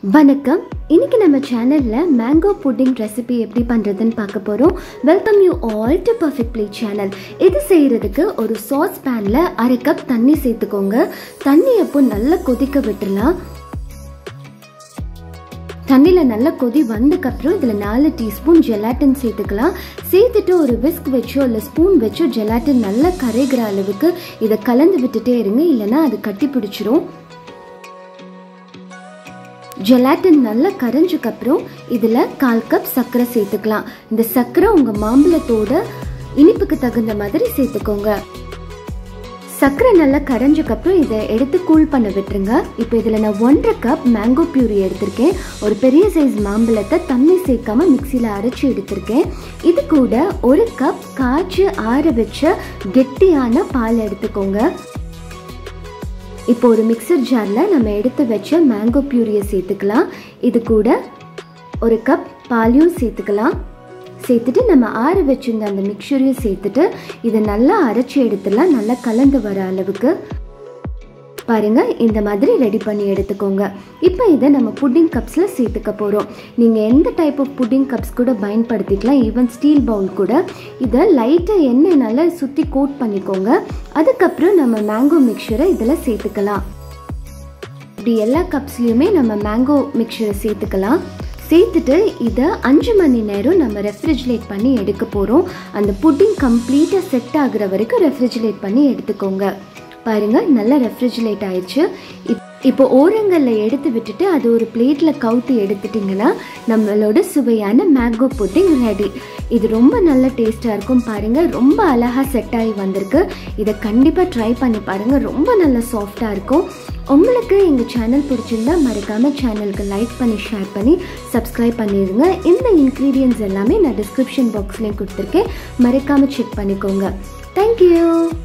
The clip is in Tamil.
வணக்கம் இன்னைக்கு நம்ம சேனலில் மேங்கோ புட்டிங் ரெசிபி எப்படி பண்ணுறதுன்னு பார்க்க போகிறோம் welcome you all to perfect play channel இது செய்கிறதுக்கு ஒரு சாஸ் பேனில் அரை கப் தண்ணி சேர்த்துக்கோங்க தண்ணி அப்போ நல்லா கொதிக்க விட்டுறலாம் தண்ணியில் நல்லா கொதி வந்ததுக்கப்புறம் இதில் நாலு டீஸ்பூன் ஜெலாட்டின் சேர்த்துக்கலாம் சேர்த்துட்டு ஒரு விஸ்க் வச்சோ இல்லை ஸ்பூன் வச்சோ ஜெலாட்டின் நல்லா கரைகிற அளவுக்கு இதை கலந்து விட்டுட்டே இருங்க இல்லைன்னா அது கட்டி பிடிச்சிரும் ஜெலாட்டின் நல்லா கரைஞ்சக்கப்புறம் இதில் கால் கப் சர்க்கரை சேர்த்துக்கலாம் இந்த சர்க்கரை உங்கள் மாம்பழத்தோட இனிப்புக்கு தகுந்த மாதிரி சேர்த்துக்கோங்க சர்க்கரை நல்லா கரைஞ்சக்கப்புறம் இதை எடுத்து கூல் பண்ண விட்டுருங்க இப்போ இதில் நான் ஒன்றரை கப் மேங்கோ பியூரி எடுத்திருக்கேன் ஒரு பெரிய சைஸ் மாம்பழத்தை தண்ணி சேர்க்காம மிக்சியில் அரைச்சி எடுத்திருக்கேன் இது கூட ஒரு கப் காய்ச்சி ஆற வச்ச கெட்டியான பால் எடுத்துக்கோங்க இப்போ ஒரு மிக்சர் ஜாரில் நம்ம எடுத்து வச்ச மேங்கோ பியூரியை சேர்த்துக்கலாம் இது கூட ஒரு கப் பாலையும் சேர்த்துக்கலாம் சேர்த்துட்டு நம்ம ஆற வச்சிருந்த அந்த மிக்சரையும் சேர்த்துட்டு இதை நல்லா அரைச்சி எடுத்துடலாம் நல்லா கலந்து வர அளவுக்கு பாருங்க இந்த மாதிரி ரெடி பண்ணி எடுத்துக்கோங்க இப்போ இதை நம்ம புட்டிங் கப்ஸில் சேர்த்துக்க போகிறோம் நீங்கள் எந்த டைப் ஆஃப் புட்டிங் கப்ஸ் கூட பயன்படுத்திக்கலாம் ஈவன் ஸ்டீல் பவுல் கூட இதை லைட்டாக எண்ணெய் நல்லா சுற்றி கோட் பண்ணிக்கோங்க அதுக்கப்புறம் நம்ம மேங்கோ மிக்சரை இதில் சேர்த்துக்கலாம் இப்படி எல்லா கப்ஸ்லேயுமே நம்ம மேங்கோ மிக்சரை சேர்த்துக்கலாம் சேர்த்துட்டு இதை அஞ்சு மணி நேரம் நம்ம ரெஃப்ரிஜிரேட் பண்ணி எடுக்க போகிறோம் அந்த புட்டிங் கம்ப்ளீட்டாக செட் ஆகுற வரைக்கும் ரெஃப்ரிஜிரேட் பண்ணி எடுத்துக்கோங்க பாருங்க நல்லா ரெஃப்ரிஜிரேட் ஆயிடுச்சு இப் இப்போ ஓரங்களில் எடுத்து விட்டுட்டு அது ஒரு பிளேட்டில் கவுத்து எடுத்துட்டிங்கன்னா நம்மளோட சுவையான மேங்கோ புட்டிங் ரெடி இது ரொம்ப நல்ல டேஸ்ட்டாக இருக்கும் பாருங்கள் ரொம்ப அழகாக செட் ஆகி வந்திருக்கு இதை கண்டிப்பாக ட்ரை பண்ணி பாருங்கள் ரொம்ப நல்ல சாஃப்டாக இருக்கும் உங்களுக்கு எங்கள் சேனல் பிடிச்சிருந்தா மறக்காமல் சேனலுக்கு லைக் பண்ணி ஷேர் பண்ணி சப்ஸ்கிரைப் பண்ணிடுங்க இந்த இன்க்ரீடியன்ஸ் எல்லாமே நான் டிஸ்கிரிப்ஷன் பாக்ஸ்லேயும் கொடுத்துருக்கேன் மறக்காமல் செக் பண்ணிக்கோங்க தேங்க்யூ